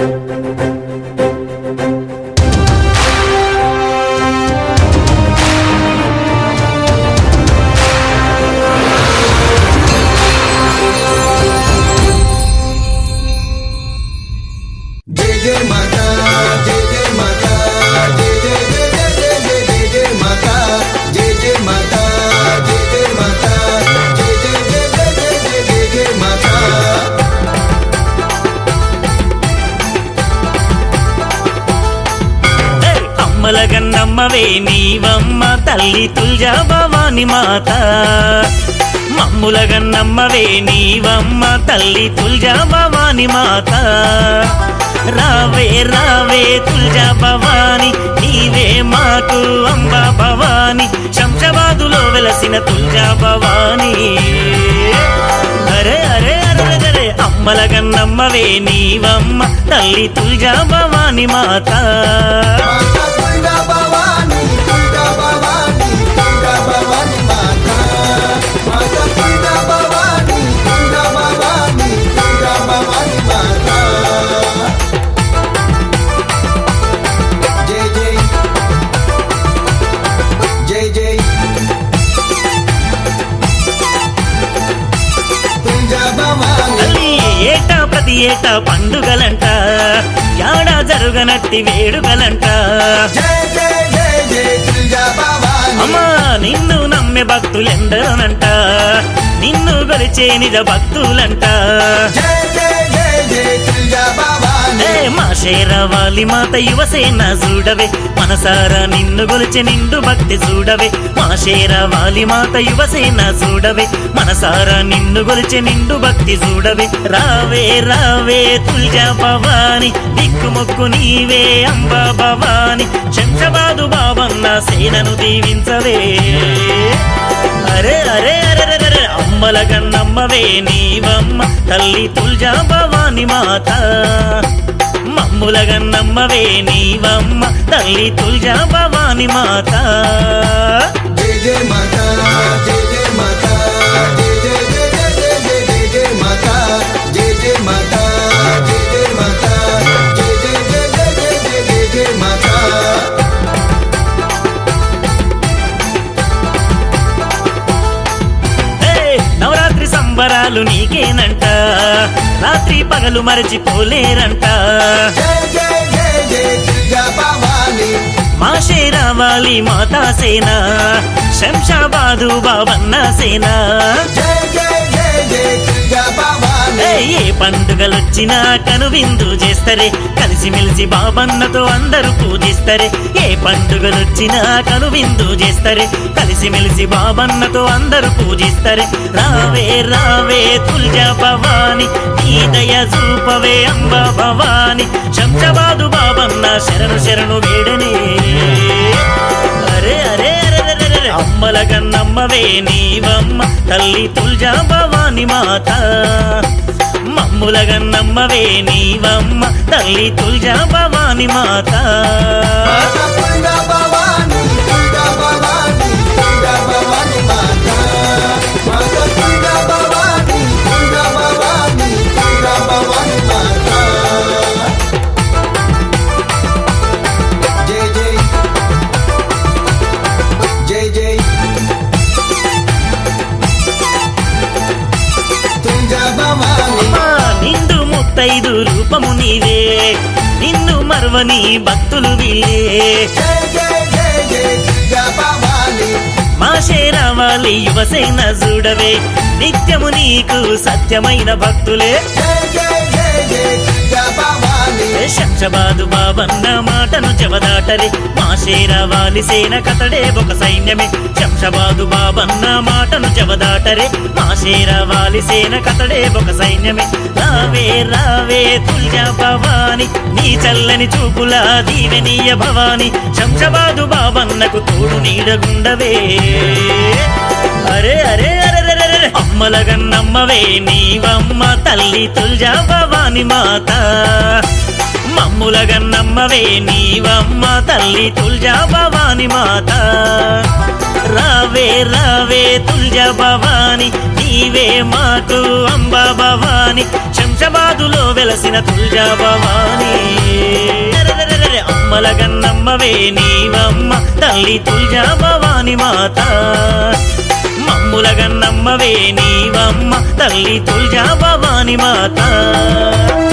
जय जय माता जय जय माता जय जय जय जय जय जय जय जय माता जय जय माता जय जय माता जय जय जय जय जय जय जय जय माता ఏయ్! అమ్మల గన్నమ్మవే నీవమ్మ తల్లి తుల్జా భవాని మాత మమ్ముల గన్నమ్మవే నీవమ్మ తల్లి తుల్జా భవాని మాత రావే రావే తుల్జా భవాని నీవే మాకు అంబ భవాని శంషాబాదులో వెలసిన తుల్జా భవాని అరే అరే అరే అరే అమ్మల గన్నమ్మవే నీవమ్మ తల్లి తుల్జా భవాని మాత माता तुलजा भवानी तुलजा भवानी तुलजा भवानी माता माता तुलजा भवानी तुलजा भवानी तुलजा भवानी माता जय जय जय जय तुलजा भवानी తల్లి ఏటా ప్రతి ఏటా పండుగలంట యాడా జరుగనట్టి వేడుకలంట जय जय जय जय तुलजा भवानी అమ్మా నిన్ను నమ్మే భక్తులెందరనంట నిన్ను గొలిచే నిజ భక్తులంట जय जय जय जय तुलजा भवानी ఏ మా శేరవాలి మాత యువసేన చూడవే మనసారా నిన్ను గొలిచె నిండు భక్తి చూడవే మా శేరవాలి మాత యువసేన చూడవే మనసారా నిన్ను గొలిచె నిండు భక్తి చూడవే రావే రావే తుల్జా భవాని దిక్కుమొక్కు నీవే అంబా భవాని శంషబాదు బాబన్న సేనను దీవించవే అరే అరే అరే అరే, అరే అమ్మల గన్నమ్మవే నీవమ్మ తల్లి తుల్జా భవాని మాత మమ్ముల గన్నమ్మవే నీవమ్మ తల్లి తుల్జా భవాని మాత जय जय माता जय जय माता जय जय जय जय जय जय जय जय माता जय जय माता जय जय माता जय जय जय जय जय जय जय जय माता ఏ, నవరాత్రి సంబరాలు నీకేనంట రాత్రి పగలు మరచిపోలేరంట जय जय जय जय तुलजा भवानी మా రావాలి మాతా సేన శంషాబాదు బాబన్న సేన जय जय जय जय तुलजा भवानी ఏ ఏ పండుగలొచ్చినా కనువిందు చేస్తరే కలిసిమెలిసి బాబన్నతో అందరూ పూజిస్తరే ఏ పండుగలొచ్చినా కనువిందు చేస్తరే కలిసిమెలిసి బాబన్నతో అందరూ పూజిస్తరే రావే రావే తుల్జా భవాని నీ దయ చూపవే అంబ భవాని శంషబాదు బాబన్న శరణు శరణు వేడనే అరే అరే అరే అరే, అరే అమ్మల గన్నమ్మవే నీవమ్మ తల్లి తుల్జా భవాని మాత మమ్ముల గన్నమ్మవే నీవమ్మ తల్లి తుల్జా భవాని మాత माता तुलजा भवानी तुलजा भवानी तुलजा भवानी माता माता तुलजा भवानी तुलजा भवानी तुलजा भवानी माता जय जय जय जय तुलजा भवानी అమ్మా, నిండు ముత్తైదు రూపము నీవే నిన్ను మర్వని భక్తులు వీళ్ళే जय जय जय जय तुलजा भवानी మా రావాలి యువసేన చూడవే నిత్యము నీకు సత్యమైన భక్తులే जय जय जय जय तुलजा भवानी శంషబాదు బాబన్న మాటను చెవదాటరే మా శేరవాలి సేన కతడే ఒక సైన్యమే శంషబాదు బాబన్న మాటను చెవదాటరే మా శేరవాలి సేన కతడే ఒక సైన్యమే రావే రావే తుల్జా భవాని నీ చల్లని చూపుల దీవెనీయ భవాని శంషబాదు బాబన్నకు తోడు నీడగుండవే అరే అరే అరే అరే, అరే, అరే అమ్మల గన్నమ్మవే నీవమ్మ తల్లి తుల్జా భవాని మాత మమ్ముల గన్నమ్మవే నీవమ్మ తల్లి తుల్జా భవాని మాత రావే రావే తుల్జా భవాని నీవే మాకు అంబా భవాని శంషబాదులో వెలసిన తుల్జా భవాని మమ్మల గన్నమ్మవే నీవమ్మ తల్లి తుల్జా భవాని మాత మమ్ముల గన్నమ్మవే నీవమ్మ తల్లి తుల్జా భవాని మాత